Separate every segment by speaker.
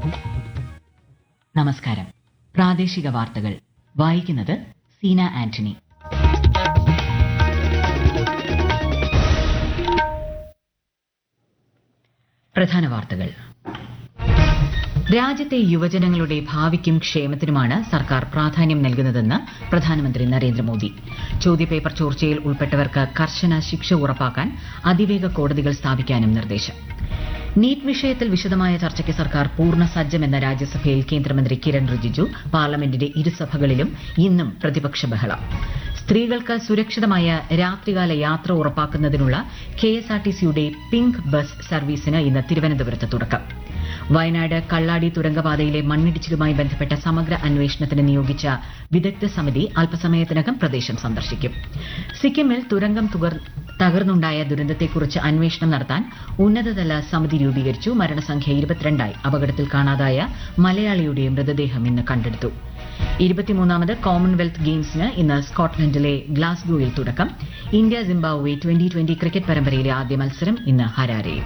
Speaker 1: നമസ്കാരം പ്രാദേശിക വാർത്തകൾ വായിക്കുന്നത് സീന ആന്റണി പ്രധാന വാർത്തകൾ രാജ്യത്തെ യുവജനങ്ങളുടെ ഭാവിക്കും ക്ഷേമത്തിനുമാണ് സർക്കാർ പ്രാധാന്യം നൽകുന്നതെന്ന് പ്രധാനമന്ത്രി നരേന്ദ്രമോദി ചോദ്യപേപ്പർ ചോർച്ചയിൽ ഉൾപ്പെട്ടവർക്ക് കർശന ശിക്ഷ ഉറപ്പാക്കാൻ അതിവേഗ കോടതികൾ സ്ഥാപിക്കാനും നിർദ്ദേശം നീറ്റ് വിഷയത്തിൽ വിശദമായ ചർച്ചയ്ക്ക് സർക്കാർ പൂർണ്ണ സജ്ജമെന്ന രാജ്യസഭയിൽ കേന്ദ്രമന്ത്രി കിരൺ റിജിജു പാർലമെന്റിന്റെ ഇരുസഭകളിലും ഇന്നും പ്രതിപക്ഷ ബഹളം സ്ത്രീകൾക്ക് സുരക്ഷിതമായ രാത്രികാല യാത്ര ഉറപ്പാക്കുന്നതിനുള്ള കെഎസ്ആർടിസിയുടെ പിങ്ക് ബസ് സർവീസിന് ഇന്ന് തിരുവനന്തപുരത്ത് തുടക്കം വയനാട് കള്ളാടി തുരങ്കപാതയിലെ മണ്ണിടിച്ചിലുമായി ബന്ധപ്പെട്ട സമഗ്ര അന്വേഷണത്തിന് നിയോഗിച്ച വിദഗ്ധ സമിതി അല്പസമയത്തിനകം പ്രദേശം സന്ദർശിക്കും സിക്കിമിൽ തുരങ്കം തുകർ- തകർന്നുണ്ടായ ദുരന്തത്തെക്കുറിച്ച് അന്വേഷണം നടത്താൻ ഉന്നതതല സമിതി രൂപീകരിച്ചു മരണസംഖ്യ ഇരുപത്തിരണ്ടായി അപകടത്തിൽ കാണാതായ മലയാളിയുടെ മൃതദേഹം ഇന്ന് കണ്ടെടുത്തു ഇരുപത്തിമൂന്നാമത് കോമൺവെൽത്ത് ഗെയിംസിന് ഇന്ന് സ്കോട്ട്ലൻഡിലെ ഗ്ലാസ്ഗോയിൽ തുടക്കം India Zimbabwe twenty twenty cricket പരമ്പരയിലെ ആദ്യ മത്സരം ഇന്ന് ഹരാരെയിൽ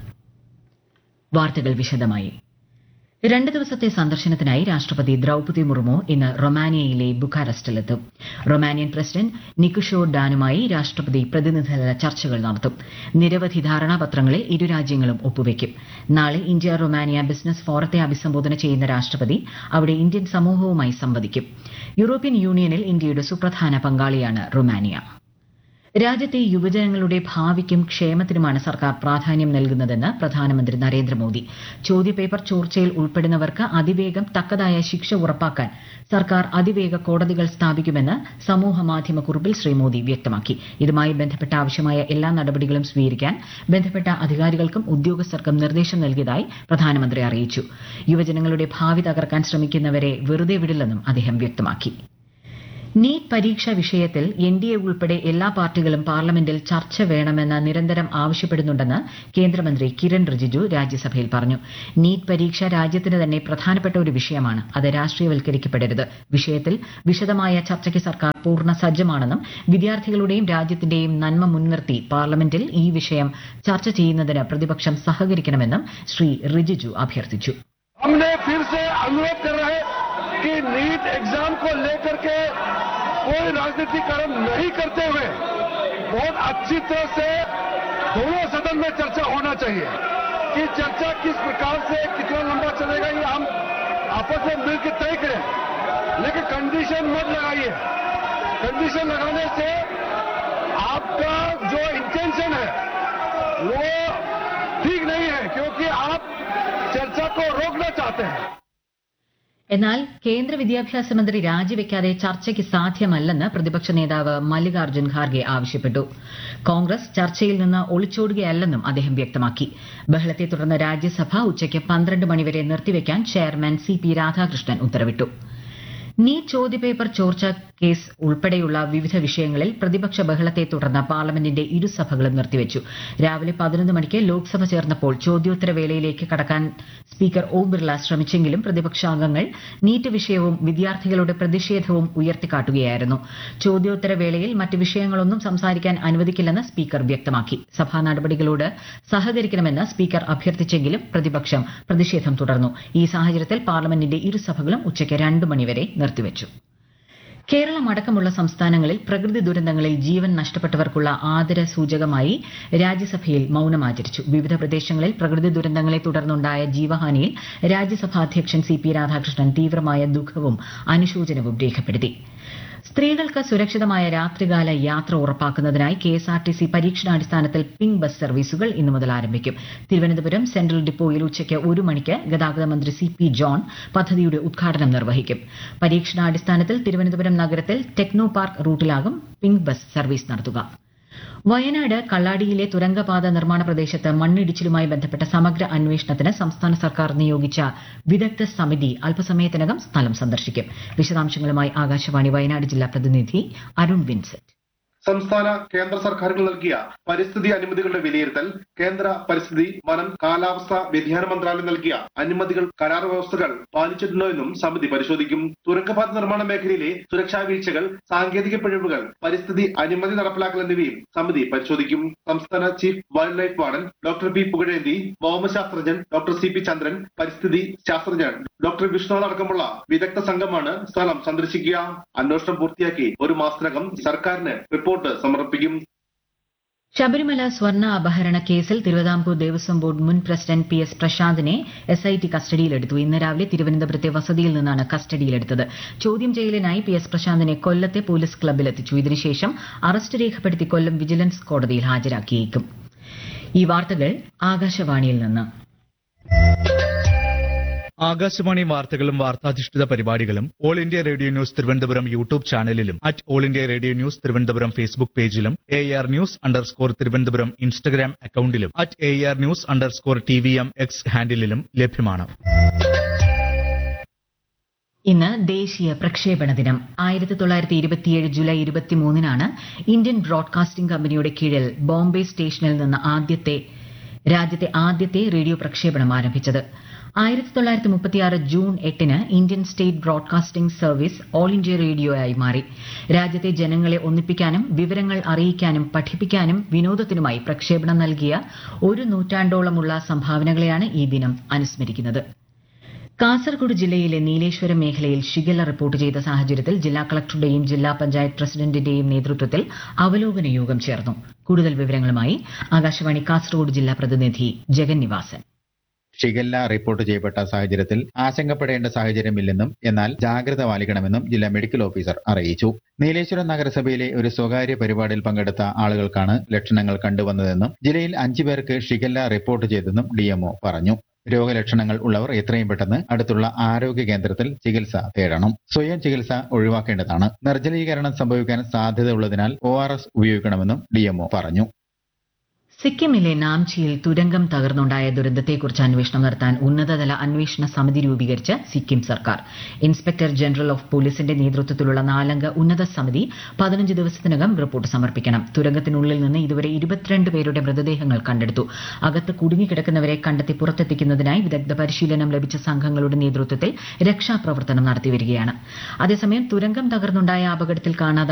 Speaker 1: വാർത്തകൾ വിശദമായി രണ്ട് ദിവസത്തെ സന്ദർശനത്തിനായി രാഷ്ട്രപതി ദ്രൌപതി മുർമു ഇന്ന് റൊമാനിയയിലെ ബുഖാറസ്റ്റിലെത്തും റൊമാനിയൻ പ്രസിഡന്റ് നിക്കുഷോ ഡാനുമായി രാഷ്ട്രപതി പ്രതിനിധിതല ചർച്ചകൾ നടത്തും നിരവധി ധാരണാപത്രങ്ങളിൽ ഇരു രാജ്യങ്ങളും ഒപ്പുവയ്ക്കും നാളെ ഇന്ത്യ റൊമാനിയ ബിസിനസ് ഫോറത്തെ അഭിസംബോധന ചെയ്യുന്ന രാഷ്ട്രപതി അവിടെ ഇന്ത്യൻ സമൂഹവുമായി സംവദിക്കും യൂറോപ്യൻ യൂണിയനിൽ ഇന്ത്യയുടെ സുപ്രധാന പങ്കാളിയാണ് റൊമാനിയ രാജ്യത്തെ യുവജനങ്ങളുടെ ഭാവിക്കും ക്ഷേമത്തിനുമാണ് സർക്കാർ പ്രാധാന്യം നൽകുന്നതെന്ന് പ്രധാനമന്ത്രി നരേന്ദ്രമോദി ചോദ്യപേപ്പർ ചോർച്ചയിൽ ഉൾപ്പെടുന്നവർക്ക് അതിവേഗം തക്കതായ ശിക്ഷ ഉറപ്പാക്കാൻ സർക്കാർ അതിവേഗ കോടതികൾ സ്ഥാപിക്കുമെന്ന് സമൂഹ മാധ്യമ കുറിപ്പിൽ ശ്രീ മോദി വ്യക്തമാക്കി ഇതുമായി ബന്ധപ്പെട്ട ആവശ്യമായ എല്ലാ നടപടികളും സ്വീകരിക്കാൻ ബന്ധപ്പെട്ട അധികാരികൾക്കും ഉദ്യോഗസ്ഥർക്കും നിർദ്ദേശം നൽകിയതായി പ്രധാനമന്ത്രി അറിയിച്ചു യുവജനങ്ങളുടെ ഭാവി തകർക്കാൻ ശ്രമിക്കുന്നവരെ വെറുതെ വിടില്ലെന്നും അദ്ദേഹം വ്യക്തമാക്കി നീറ്റ് പരീക്ഷ വിഷയത്തിൽ എൻ ഡി എ ഉൾപ്പെടെ എല്ലാ പാർട്ടികളും പാർലമെന്റിൽ ചർച്ച വേണമെന്ന് നിരന്തരം ആവശ്യപ്പെടുന്നുണ്ടെന്ന് കേന്ദ്രമന്ത്രി കിരൺ റിജിജു രാജ്യസഭയിൽ പറഞ്ഞു നീറ്റ് പരീക്ഷ രാജ്യത്തിന് തന്നെ പ്രധാനപ്പെട്ട ഒരു വിഷയമാണ് അത് രാഷ്ട്രീയവൽക്കരിക്കപ്പെടരുത് വിഷയത്തിൽ വിശദമായ ചർച്ചയ്ക്ക് സർക്കാർ പൂർണ്ണ സജ്ജമാണെന്നും വിദ്യാർത്ഥികളുടെയും രാജ്യത്തിന്റെയും നന്മ മുൻനിർത്തി പാർലമെന്റിൽ ഈ വിഷയം ചർച്ച ചെയ്യുന്നതിന് പ്രതിപക്ഷം സഹകരിക്കണമെന്നും ശ്രീ റിജിജു അഭ്യർത്ഥിച്ചു
Speaker 2: हमने फिर से अनुरोध कर रहे हैं कि नीट एग्जाम को लेकर के कोई राजनीतिकरण नहीं करते हुए बहुत अच्छी तरह से दोनों सदन में चर्चा होना चाहिए कि चर्चा किस प्रकार से कितना लंबा चलेगा ये हम आपस में मिलकर तय करें लेकिन कंडीशन मत लगाइए कंडीशन लगाने से आपका जो इंटेंशन है वो ठीक नहीं है क्योंकि आप चर्चा को रोकना चाहते हैं
Speaker 1: എന്നാൽ കേന്ദ്ര വിദ്യാഭ്യാസ മന്ത്രി രാജിവെക്കാതെ ചർച്ചയ്ക്ക് സാധ്യമല്ലെന്ന് പ്രതിപക്ഷ നേതാവ് മല്ലികാർജ്ജുൻ ഖാർഗെ ആവശ്യപ്പെട്ടു കോൺഗ്രസ് ചർച്ചയിൽ നിന്ന് ഒളിച്ചോടുകയല്ലെന്നും അദ്ദേഹം വ്യക്തമാക്കി ബഹളത്തെ തുടർന്ന് രാജ്യസഭ ഉച്ചയ്ക്ക് പന്ത്രണ്ട് മണിവരെ നിർത്തിവെക്കാൻ ചെയർമാൻ സി പി രാധാകൃഷ്ണൻ ഉത്തരവിട്ടു നീറ്റ് ചോദ്യപേപ്പർ ചോർച്ച കേസ് ഉൾപ്പെടെയുള്ള വിവിധ വിഷയങ്ങളിൽ പ്രതിപക്ഷ ബഹളത്തെ തുടർന്ന് പാർലമെന്റിന്റെ ഇരുസഭകളും നിർത്തിവച്ചു രാവിലെ പതിനൊന്ന് മണിക്ക് ലോക്സഭ ചേർന്നപ്പോൾ ചോദ്യോത്തര വേളയിലേക്ക് കടക്കാൻ സ്പീക്കർ ഓം ബിർള ശ്രമിച്ചെങ്കിലും പ്രതിപക്ഷാംഗങ്ങൾ നീറ്റ് വിഷയവും വിദ്യാർത്ഥികളുടെ പ്രതിഷേധവും ഉയർത്തിക്കാട്ടുകയായിരുന്നു ചോദ്യോത്തര വേളയിൽ മറ്റ് വിഷയങ്ങളൊന്നും സംസാരിക്കാൻ അനുവദിക്കില്ലെന്ന് സ്പീക്കർ വ്യക്തമാക്കി സഭാ നടപടികളോട് സഹകരിക്കണമെന്ന് സ്പീക്കർ അഭ്യർത്ഥിച്ചെങ്കിലും പ്രതിപക്ഷം പ്രതിഷേധം തുടർന്നു ഈ സാഹചര്യത്തിൽ പാർലമെന്റിന്റെ ഇരുസഭകളും ഉച്ചയ്ക്ക് രണ്ട് മണിവരെ നിർത്തിവച്ചു കേരളം അടക്കമുള്ള സംസ്ഥാനങ്ങളിൽ പ്രകൃതി ദുരന്തങ്ങളിൽ ജീവൻ നഷ്ടപ്പെട്ടവർക്കുള്ള ആദര സൂചകമായി രാജ്യസഭയിൽ മൌനമാചരിച്ചു വിവിധ പ്രദേശങ്ങളിൽ പ്രകൃതി ദുരന്തങ്ങളെ തുടർന്നുണ്ടായ ജീവഹാനിയിൽ രാജ്യസഭാ അധ്യക്ഷൻ സി പി രാധാകൃഷ്ണൻ തീവ്രമായ ദുഃഖവും അനുശോചനവും രേഖപ്പെടുത്തി സ്ത്രീകൾക്ക് സുരക്ഷിതമായ രാത്രികാല യാത്ര ഉറപ്പാക്കുന്നതിനായി കെഎസ്ആർടിസി പരീക്ഷണാടിസ്ഥാനത്തിൽ പിങ്ക് ബസ് സർവീസുകൾ ഇന്നു മുതൽ ആരംഭിക്കും തിരുവനന്തപുരം സെൻട്രൽ ഡിപ്പോയിൽ ഉച്ചയ്ക്ക് ഒരു മണിക്ക് ഗതാഗത മന്ത്രി സി പി ജോൺ പദ്ധതിയുടെ ഉദ്ഘാടനം നിർവഹിക്കും പരീക്ഷണാടിസ്ഥാനത്തിൽ തിരുവനന്തപുരം നഗരത്തിൽ ടെക്നോ പാർക്ക് റൂട്ടിലാകും പിങ്ക് ബസ് സർവീസ് നടത്തുക വയനാട് കള്ളാടിയിലെ തുരങ്കപാത നിർമ്മാണ പ്രദേശത്ത് മണ്ണിടിച്ചിലുമായി ബന്ധപ്പെട്ട സമഗ്ര അന്വേഷണത്തിന് സംസ്ഥാന സർക്കാർ നിയോഗിച്ച വിദഗ്ധ സമിതി അല്പസമയത്തിനകം സ്ഥലം സന്ദർശിക്കും വിശദാംശങ്ങളുമായി ആകാശവാണി വയനാട് ജില്ലാ പ്രതിനിധി അരുൺ വിൻസെന്റ്
Speaker 3: സംസ്ഥാന കേന്ദ്ര സർക്കാരുകൾ നൽകിയ പരിസ്ഥിതി അനുമതികളുടെ വിലയിരുത്തൽ കേന്ദ്ര പരിസ്ഥിതി വനം കാലാവസ്ഥ വ്യതിയാന മന്ത്രാലയം നൽകിയ അനുമതികൾ കരാർ വ്യവസ്ഥകൾ പാലിച്ചിട്ടുണ്ടോ എന്നും സമിതി പരിശോധിക്കും തുരങ്കപാത നിർമ്മാണ മേഖലയിലെ സുരക്ഷാ വീഴ്ചകൾ സാങ്കേതിക പിഴവുകൾ പരിസ്ഥിതി അനുമതി നടപ്പിലാക്കൽ എന്നിവയും സമിതി പരിശോധിക്കും സംസ്ഥാന chief wild life warden doctor P Pugazhenthi ഭൗമശാസ്ത്രജ്ഞൻ ഡോക്ടർ സി പി ചന്ദ്രൻ പരിസ്ഥിതി ശാസ്ത്രജ്ഞൻ ഡോക്ടർ വിഷ്ണു അടക്കമുള്ള വിദഗ്ധ സംഘമാണ് സ്ഥലം സന്ദർശിക്കുക അന്വേഷണം പൂർത്തിയാക്കി ഒരു മാസത്തിനകം സർക്കാരിന് റിപ്പോർട്ട് സമർപ്പിക്കും
Speaker 1: ശബരിമല സ്വർണ്ണ അപഹരണ കേസിൽ തിരുവിതാംകൂർ ദേവസ്വം ബോർഡ് മുൻ പ്രസിഡന്റ് പി എസ് പ്രശാന്തിനെ എസ് ഐ ടി കസ്റ്റഡിയിലെടുത്തു ഇന്ന് രാവിലെ തിരുവനന്തപുരത്തെ വസതിയിൽ നിന്നാണ് കസ്റ്റഡിയിലെടുത്തത് ചോദ്യം ചെയ്യലിനായി പി എസ് പ്രശാന്തിനെ കൊല്ലത്തെ പോലീസ് ക്ലബ്ബിലെത്തിച്ചു ഇതിനുശേഷം അറസ്റ്റ് രേഖപ്പെടുത്തി കൊല്ലം വിജിലൻസ് കോടതിയിൽ ഹാജരാക്കിയേക്കും ഈ വാർത്തകൾ ആകാശവാണിയിൽ നിന്ന്
Speaker 4: ആകാശവാണി വാർത്തകളും വാർത്താധിഷ്ഠിത പരിപാടികളും all India radio news Thiruvananthapuram YouTube ചാനലിലും at all India radio news Thiruvananthapuram Facebook പേജിലും A R news underscore Thiruvananthapuram Instagram അക്കൌണ്ടിലും at A R news underscore T V M X ഹാൻഡിലും ലഭ്യമാണ്
Speaker 1: ഇന്ന് ദേശീയ പ്രക്ഷേപണ ദിനം ആയിരത്തി തൊള്ളായിരത്തി ഇരുപത്തിയേഴ് ജൂലൈ ഇരുപത്തിമൂന്നിനാണ് ഇന്ത്യൻ ബ്രോഡ്കാസ്റ്റിംഗ് കമ്പനിയുടെ കീഴിൽ ബോംബെ സ്റ്റേഷനിൽ നിന്ന് ആദ്യത്തെ രാജ്യത്തെ ആദ്യത്തെ റേഡിയോ പ്രക്ഷേപണം ആരംഭിച്ചത് ആയിരത്തി തൊള്ളായിരത്തി മുപ്പത്തിയാറ് ജൂൺ എട്ടിന് Indian state broadcasting service all India റേഡിയോയായി മാറി രാജ്യത്തെ ജനങ്ങളെ ഒന്നിപ്പിക്കാനും വിവരങ്ങൾ അറിയിക്കാനും പഠിപ്പിക്കാനും വിനോദത്തിനുമായി പ്രക്ഷേപണം നൽകിയ ഒരു നൂറ്റാണ്ടോളമുള്ള സംഭാവനകളെയാണ് ഈ ദിനം അനുസ്മരിക്കുന്നത് കാസർഗോഡ് ജില്ലയിലെ നീലേശ്വരം മേഖലയിൽ ഷിഗല്ല റിപ്പോർട്ട് ചെയ്ത സാഹചര്യത്തിൽ ജില്ലാ കളക്ടറുടെയും ജില്ലാ പഞ്ചായത്ത് പ്രസിഡന്റിന്റെയും നേതൃത്വത്തിൽ അവലോകന യോഗം ചേർന്നു കൂടുതൽ വിവരങ്ങളുമായി ആകാശവാണി കാസർഗോഡ് ജില്ലാ പ്രതിനിധി ജഗൻ നിവാസൻ
Speaker 5: ഷിഗല്ല റിപ്പോർട്ട് ചെയ്യപ്പെട്ട സാഹചര്യത്തിൽ ആശങ്കപ്പെടേണ്ട സാഹചര്യമില്ലെന്നും എന്നാൽ ജാഗ്രത പാലിക്കണമെന്നും ജില്ലാ മെഡിക്കൽ ഓഫീസർ അറിയിച്ചു നീലേശ്വരം നഗരസഭയിലെ ഒരു സ്വകാര്യ പരിപാടിയിൽ പങ്കെടുത്ത ആളുകൾക്കാണ് ലക്ഷണങ്ങൾ കണ്ടുവന്നതെന്നും ജില്ലയിൽ അഞ്ചു പേർക്ക് ഷിഗല്ല റിപ്പോർട്ട് ചെയ്തെന്നും ഡിഎംഒ പറഞ്ഞു രോഗലക്ഷണങ്ങൾ ഉള്ളവർ എത്രയും പെട്ടെന്ന് അടുത്തുള്ള ആരോഗ്യ കേന്ദ്രത്തിൽ ചികിത്സ തേടണം സ്വയം ചികിത്സ ഒഴിവാക്കേണ്ടതാണ് നിർജ്ജലീകരണം സംഭവിക്കാൻ സാധ്യതയുള്ളതിനാൽ ഒ ആർ എസ് ഉപയോഗിക്കണമെന്നും ഡിഎംഒ പറഞ്ഞു
Speaker 1: സിക്കിമിലെ നാംചിയിൽ തുരങ്കം തകർന്നുണ്ടായ ദുരന്തത്തെക്കുറിച്ച് അന്വേഷണം നടത്താൻ ഉന്നതതല അന്വേഷണ സമിതി രൂപീകരിച്ച് സിക്കിം സർക്കാർ ഇൻസ്പെക്ടർ ജനറൽ ഓഫ് പോലീസിന്റെ നേതൃത്വത്തിലുള്ള നാലംഗ ഉന്നത സമിതി പതിനഞ്ച് ദിവസത്തിനകം റിപ്പോർട്ട് സമർപ്പിക്കണം തുരങ്കത്തിനുള്ളിൽ നിന്ന് ഇതുവരെ ഇരുപത്തിരണ്ട് പേരുടെ മൃതദേഹങ്ങൾ കണ്ടെടുത്തു അകത്ത് കുടുങ്ങിക്കിടക്കുന്നവരെ കണ്ടെത്തി പുറത്തെത്തിക്കുന്നതിനായി വിദഗ്ധ പരിശീലനം ലഭിച്ച സംഘങ്ങളുടെ നേതൃത്വത്തിൽ രക്ഷാപ്രവർത്തനം നടത്തിവരികയാണ് അതേസമയം തുരങ്കം തകർന്നുണ്ടായ അപകടത്തിൽ കാണാതായ